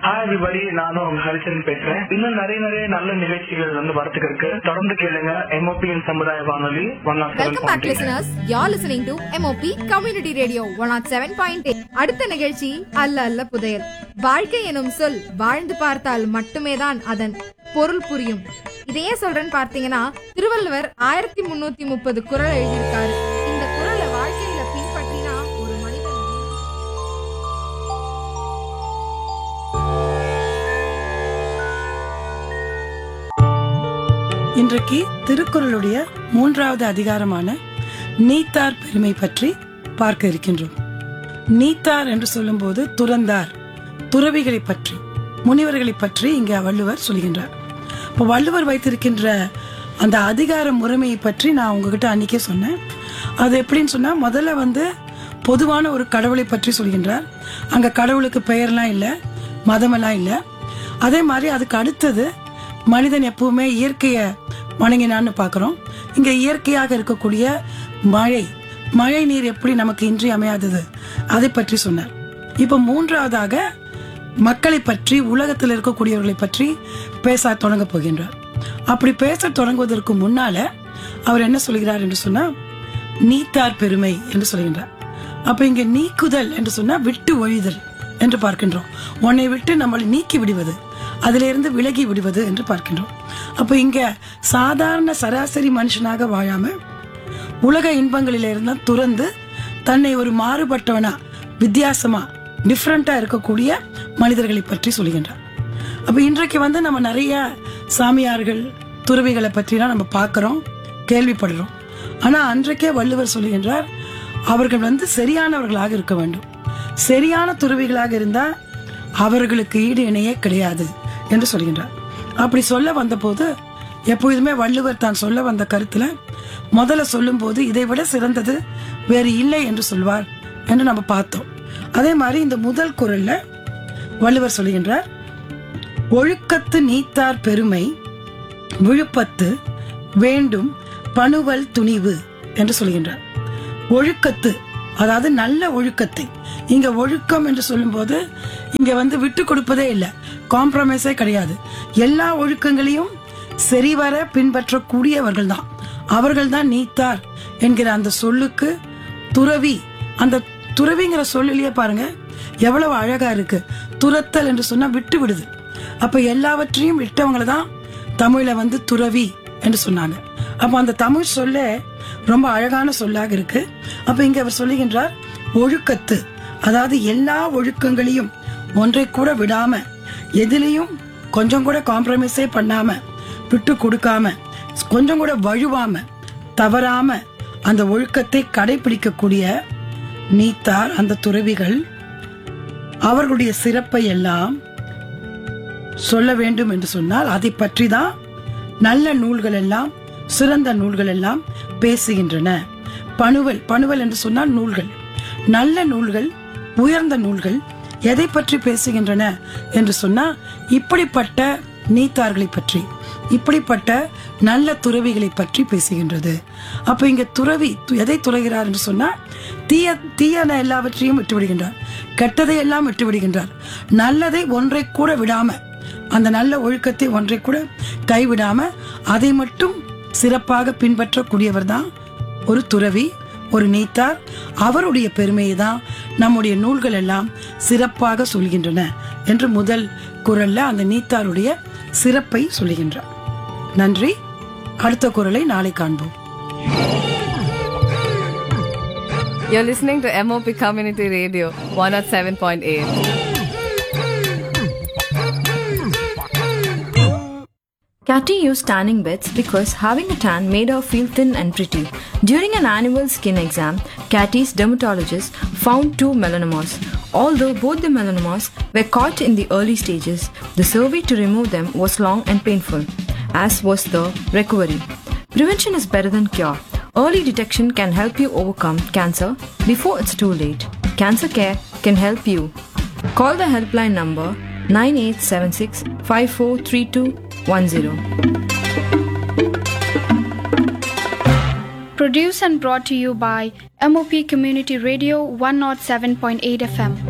Hi everybody நானும் உங்க ஹரிச்சரன் பேசுறேன் இன்னும் நிறைய நிறைய நல்ல நிகழ்ச்சிகள் வந்து வரத்துக்கு இருக்கு தொடர்ந்து கேளுங்க எம்ஓபியின் சமுதாய வானொலி one nought welcome back listeners you're listening to MOP community radio one ought seven point அடுத்த நிகழ்ச்சி அல்ல அல்ல புதையல் வாழ்க்கை எனும் சொல் வாழ்ந்து பார்த்தால் மட்டுமே தான் அதன் பொருள் புரியும் இதையே சொல்றேன்னு பார்த்தீங்கன்னா திருவள்ளுவர் ஆயிரத்தி முன்னூத்தி முப்பது குறள் எழுதியிருக்காரு இந்த குறளை வாழ்க்கையில பின்பற்றினா ஒரு மனிதன் இன்றைக்கு திருக்குறளுடைய மூன்றாவது அதிகாரமான நீத்தார் பெருமை பற்றி பார்க்க இருக்கின்றோம் நீத்தார் என்று சொல்லும்போது துறந்தார் துறவிகளை பற்றி முனிவர்களை பற்றி இங்க வள்ளுவர் சொல்கின்றார் இப்போ வள்ளுவர் வைத்திருக்கின்ற அந்த அதிகார முறைமையை பற்றி நான் உங்ககிட்ட அன்னைக்கே சொன்னேன் அது எப்படின்னு சொன்னா முதல்ல வந்து பொதுவான ஒரு கடவுளை பற்றி சொல்கின்றார் அங்க கடவுளுக்கு பெயர்லாம் இல்லை மதமெல்லாம் இல்லை அதே மாதிரி அதுக்கு அடுத்தது மனிதன் எப்பவுமே இயற்கையை வணங்கினான்னு பார்க்குறோம் இங்க இயற்கையாக இருக்கக்கூடிய மழை மழை நீர் எப்படி நமக்கு இன்றி அமையாதது அதை பற்றி சொன்னார் இப்ப மூன்றாவதாக மக்களை பற்றி உலகத்தில் இருக்கக்கூடியவர்களை பற்றி பேச தொடங்க போகின்றார் அப்படி பேச தொடங்குவதற்கு முன்னால அவர் என்ன சொல்கிறார் என்று சொன்னா நீத்தார் பெருமை என்று சொல்கின்றார் அப்ப இங்க நீக்குதல் என்று சொன்னா விட்டு ஒழிதல் என்று பார்க்கின்றோம் உன்னை விட்டு நம்மளை நீக்கி விடுவது அதிலிருந்து விலகி விடுவது என்று பார்க்கின்றோம் அப்ப இங்க சாதாரண சராசரி மனுஷனாக வாழாம உலக இன்பங்களிலிருந்து துறந்து தன்னை ஒரு மாறுபட்டவனா வித்தியாசமா டிஃப்ரெண்டா இருக்கக்கூடிய மனிதர்களை பற்றி சொல்கின்றார் அப்ப இன்றைக்கு வந்து நம்ம நிறைய சாமியார்கள் துறவிகளை பற்றிலாம் நம்ம பார்க்கிறோம் கேள்விப்படுறோம் ஆனா அன்றைக்கே வள்ளுவர் சொல்லுகின்றார் அவர்கள் வந்து சரியானவர்களாக இருக்க வேண்டும் சரியான துறவிகளாக இருந்தா அவர்களுக்கு ஈடு இணையே கிடையாது என்று சொல்கின்றார் அப்படி சொல்ல வந்தபோது எப்பொழுதுமே வள்ளுவர் தான் சொல்ல வந்த கருத்துல முதல்ல சொல்லும்போது இதை விட சிறந்தது வேறு இல்லை என்று சொல்வார் என்று நம்ம பார்த்தோம் அதே மாதிரி இந்த முதல் குரல்ல வள்ளுவர் சொல்கின்றார் ஒழுக்கத்து நீத்தார் பெருமை விழுப்பத்து வேண்டும் பணுவல் துணிவு என்று சொல்கின்றார் ஒழுக்கத்து அதாவது நல்ல ஒழுக்கத்தை இங்க ஒழுக்கம் என்று சொல்லும்போது இங்க வந்து விட்டு கொடுப்பதே இல்லை காம்ப்ரமைஸே கிடையாது எல்லா ஒழுக்கங்களையும் சரிவர பின்பற்றக்கூடியவர்கள் தான் அவர்கள் தான் நீத்தார் என்கிற அந்த சொல்லுக்கு துறவி அந்த துறவிங்கிற சொல்லிலேயே பாருங்க எவ்வளவு அழகா இருக்கு துரத்தல் என்று சொன்னா விட்டு விடுது அப்ப எல்லாவற்றையும் விட்டவங்களை தான் தமிழ்ல வந்து துறவி என்று சொன்னாங்க அப்ப அந்த தமிழ் சொல்ல ரொம்ப அழகான சொல்லாக இருக்கு அப்ப இங்க அவர் சொல்லுகின்றார் ஒழுக்கத்து அதாவது எல்லா ஒழுக்கங்களையும் ஒன்றை கூட விடாம எதிலையும் கொஞ்சம் கூட காம்ப்ரமைஸே பண்ணாம விட்டு கொடுக்காம கொஞ்சம் கூட வழுவாம தவறாம அந்த ஒழுக்கத்தை கடைபிடிக்கக்கூடிய நீத்தார் அந்த துறவிகள் அவர்களுடைய சிறப்பை எல்லாம் சொல்ல வேண்டும் என்று சொன்னால் அதை பற்றி தான் நல்ல நூல்கள் எல்லாம் சிறந்த நூல்கள் எல்லாம் பேசுகின்றன பணுவல் பணுவல் என்று சொன்னால் நூல்கள் நல்ல நூல்கள் உயர்ந்த நூல்கள் எதை பற்றி பேசுகின்றன என்று சொன்னா இப்படிப்பட்ட நீத்தார்களை பற்றி இப்படிப்பட்ட நல்ல துறவிகளை பற்றி பேசுகின்றது அப்ப இங்க துறவி து- எதை துறகிறார் என்று சொன்னா தீய தீயன எல்லாவற்றையும் விட்டு விடுகின்றார் கெட்டதை எல்லாம் விட்டு விடுகின்றார் நல்லதை ஒன்றை கூட விடாம அந்த நல்ல ஒழுக்கத்தை ஒன்றை கூட கைவிடாம அதை மட்டும் சிறப்பாக பின்பற்றக்கூடியவர் தான் ஒரு துறவி ஒரு நீத்தார் அவருடைய பெருமையை தான் நம்முடைய நூல்கள் எல்லாம் சிறப்பாக சொல்கின்றன என்று முதல் குரல்ல அந்த நீத்தாருடைய சிறப்பை சொல்லுகின்றார் நன்றி அடுத்த குரலை நாளை காண்போம் You're listening to MOP Community Radio 107.8. Catty used tanning beds because having a tan made her feel thin and pretty. During an annual skin exam, Catty's dermatologist found two melanomas. Although both the melanomas were caught in the early stages, the survey to remove them was long and painful, as was the recovery. Prevention is better than cure. Early detection can help you overcome cancer before it's too late. Cancer Care can help you. Call the helpline number 9876 543210. Produced and brought to you by MOP Community Radio 107.8 FM.